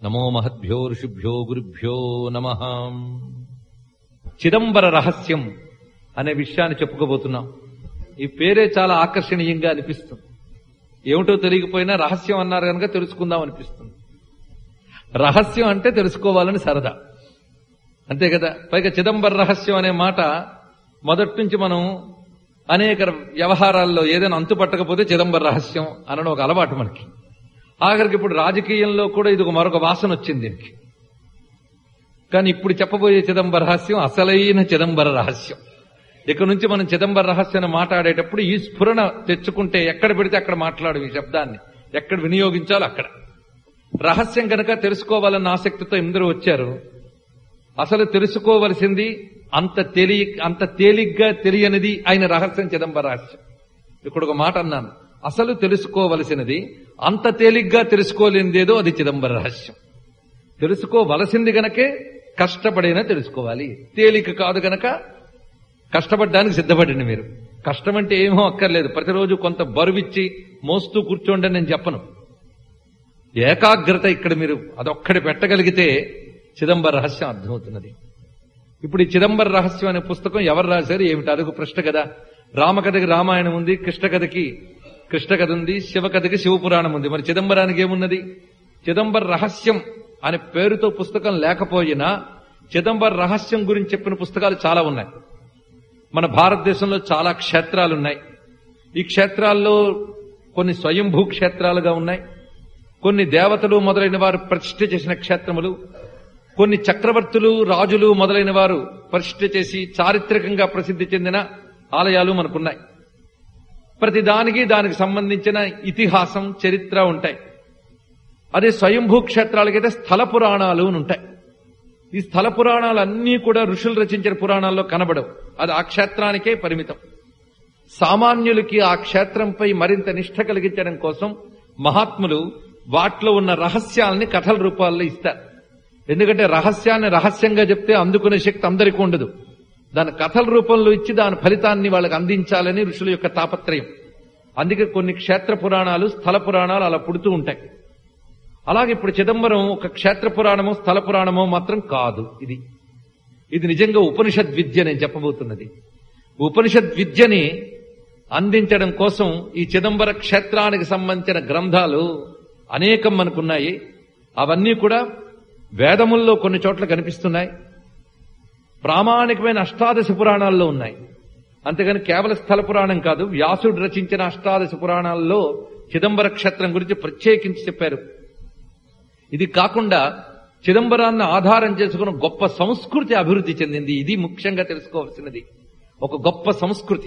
నమో మహద్భ్యో ఋషిభ్యో గురుభ్యో నమ చిదంబర రహస్యం అనే విషయాన్ని చెప్పుకోబోతున్నాం ఈ పేరే చాలా ఆకర్షణీయంగా అనిపిస్తుంది ఏమిటో తెలియకపోయినా రహస్యం అన్నారు కనుక తెలుసుకుందాం అనిపిస్తుంది రహస్యం అంటే తెలుసుకోవాలని సరదా అంతే కదా పైగా చిదంబర రహస్యం అనే మాట మొదటి నుంచి మనం అనేక వ్యవహారాల్లో ఏదైనా అంతు పట్టకపోతే చిదంబర రహస్యం అనడం ఒక అలవాటు మనకి ఆఖరికి ఇప్పుడు రాజకీయంలో కూడా ఇది ఒక మరొక వాసన వచ్చింది దీనికి కానీ ఇప్పుడు చెప్పబోయే చిదంబర రహస్యం అసలైన చిదంబర రహస్యం ఇక నుంచి మనం చిదంబర రహస్యాన్ని మాట్లాడేటప్పుడు ఈ స్ఫురణ తెచ్చుకుంటే ఎక్కడ పెడితే అక్కడ మాట్లాడు ఈ శబ్దాన్ని ఎక్కడ వినియోగించాలో అక్కడ రహస్యం కనుక తెలుసుకోవాలన్న ఆసక్తితో ఇందరూ వచ్చారు అసలు తెలుసుకోవలసింది అంత తేలి అంత తేలిగ్గా తెలియనిది ఆయన రహస్యం చిదంబర రహస్యం ఇక్కడ ఒక మాట అన్నాను అసలు తెలుసుకోవలసినది అంత తేలిగ్గా తెలుసుకోలేనిదేదో అది చిదంబర రహస్యం తెలుసుకోవలసింది గనకే కష్టపడైనా తెలుసుకోవాలి తేలిక కాదు గనక కష్టపడడానికి సిద్ధపడండి మీరు కష్టం అంటే ఏమో అక్కర్లేదు ప్రతిరోజు కొంత బరువిచ్చి మోస్తూ కూర్చోండి అని నేను చెప్పను ఏకాగ్రత ఇక్కడ మీరు అదొక్కడి పెట్టగలిగితే చిదంబర రహస్యం అర్థమవుతున్నది ఇప్పుడు ఈ చిదంబర రహస్యం అనే పుస్తకం ఎవరు రాశారు ఏమిటి అదొక ప్రశ్న కదా రామకథకి రామాయణం ఉంది కృష్ణ కథకి కృష్ణ కథ ఉంది శివకథకి శివపురాణం ఉంది మరి చిదంబరానికి ఏమున్నది చిదంబర రహస్యం అనే పేరుతో పుస్తకం లేకపోయినా చిదంబర రహస్యం గురించి చెప్పిన పుస్తకాలు చాలా ఉన్నాయి మన భారతదేశంలో చాలా క్షేత్రాలు ఉన్నాయి ఈ క్షేత్రాల్లో కొన్ని స్వయంభూ క్షేత్రాలుగా ఉన్నాయి కొన్ని దేవతలు మొదలైన వారు ప్రతిష్ఠ చేసిన క్షేత్రములు కొన్ని చక్రవర్తులు రాజులు మొదలైన వారు ప్రతిష్ఠ చేసి చారిత్రకంగా ప్రసిద్ధి చెందిన ఆలయాలు మనకున్నాయి ప్రతి దానికి దానికి సంబంధించిన ఇతిహాసం చరిత్ర ఉంటాయి అదే స్వయంభూ క్షేత్రాలకైతే స్థల పురాణాలు అని ఉంటాయి ఈ స్థల పురాణాలు అన్నీ కూడా ఋషులు రచించిన పురాణాల్లో కనబడవు అది ఆ క్షేత్రానికే పరిమితం సామాన్యులకి ఆ క్షేత్రంపై మరింత నిష్ఠ కలిగించడం కోసం మహాత్ములు వాటిలో ఉన్న రహస్యాలని కథల రూపాల్లో ఇస్తారు ఎందుకంటే రహస్యాన్ని రహస్యంగా చెప్తే అందుకునే శక్తి అందరికీ ఉండదు దాని కథల రూపంలో ఇచ్చి దాని ఫలితాన్ని వాళ్ళకి అందించాలని ఋషుల యొక్క తాపత్రయం అందుకే కొన్ని క్షేత్ర పురాణాలు స్థల పురాణాలు అలా పుడుతూ ఉంటాయి అలాగే ఇప్పుడు చిదంబరం ఒక క్షేత్ర పురాణమో స్థల పురాణమో మాత్రం కాదు ఇది ఇది నిజంగా ఉపనిషద్ విద్య నేను చెప్పబోతున్నది ఉపనిషద్ విద్యని అందించడం కోసం ఈ చిదంబర క్షేత్రానికి సంబంధించిన గ్రంథాలు అనేకం మనకున్నాయి అవన్నీ కూడా వేదముల్లో కొన్ని చోట్ల కనిపిస్తున్నాయి ప్రామాణికమైన అష్టాదశ పురాణాల్లో ఉన్నాయి అంతేగాని కేవల స్థల పురాణం కాదు వ్యాసుడు రచించిన అష్టాదశ పురాణాల్లో చిదంబర క్షేత్రం గురించి ప్రత్యేకించి చెప్పారు ఇది కాకుండా చిదంబరాన్ని ఆధారం చేసుకున్న గొప్ప సంస్కృతి అభివృద్ధి చెందింది ఇది ముఖ్యంగా తెలుసుకోవాల్సినది ఒక గొప్ప సంస్కృతి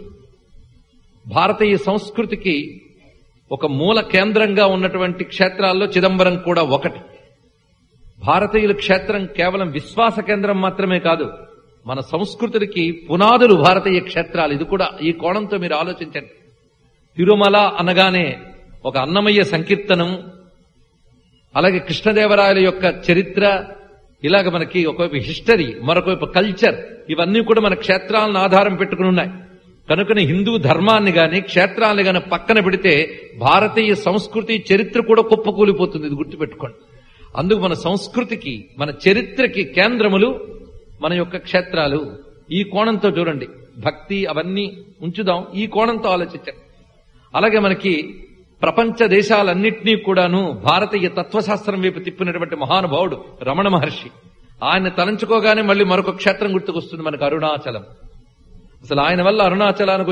భారతీయ సంస్కృతికి ఒక మూల కేంద్రంగా ఉన్నటువంటి క్షేత్రాల్లో చిదంబరం కూడా ఒకటి భారతీయుల క్షేత్రం కేవలం విశ్వాస కేంద్రం మాత్రమే కాదు మన సంస్కృతికి పునాదులు భారతీయ క్షేత్రాలు ఇది కూడా ఈ కోణంతో మీరు ఆలోచించండి తిరుమల అనగానే ఒక అన్నమయ్య సంకీర్తనం అలాగే కృష్ణదేవరాయల యొక్క చరిత్ర ఇలాగ మనకి ఒకవైపు హిస్టరీ మరొకవైపు కల్చర్ ఇవన్నీ కూడా మన క్షేత్రాలను ఆధారం పెట్టుకుని ఉన్నాయి కనుకని హిందూ ధర్మాన్ని గాని క్షేత్రాన్ని గాని పక్కన పెడితే భారతీయ సంస్కృతి చరిత్ర కూడా కుప్పకూలిపోతుంది ఇది గుర్తుపెట్టుకోండి అందుకు మన సంస్కృతికి మన చరిత్రకి కేంద్రములు మన యొక్క క్షేత్రాలు ఈ కోణంతో చూడండి భక్తి అవన్నీ ఉంచుదాం ఈ కోణంతో ఆలోచించాం అలాగే మనకి ప్రపంచ దేశాలన్నింటినీ కూడాను భారతీయ తత్వశాస్త్రం వైపు తిప్పినటువంటి మహానుభావుడు రమణ మహర్షి ఆయన తలంచుకోగానే మళ్ళీ మరొక క్షేత్రం గుర్తుకొస్తుంది మనకు అరుణాచలం అసలు ఆయన వల్ల అరుణాచలానికి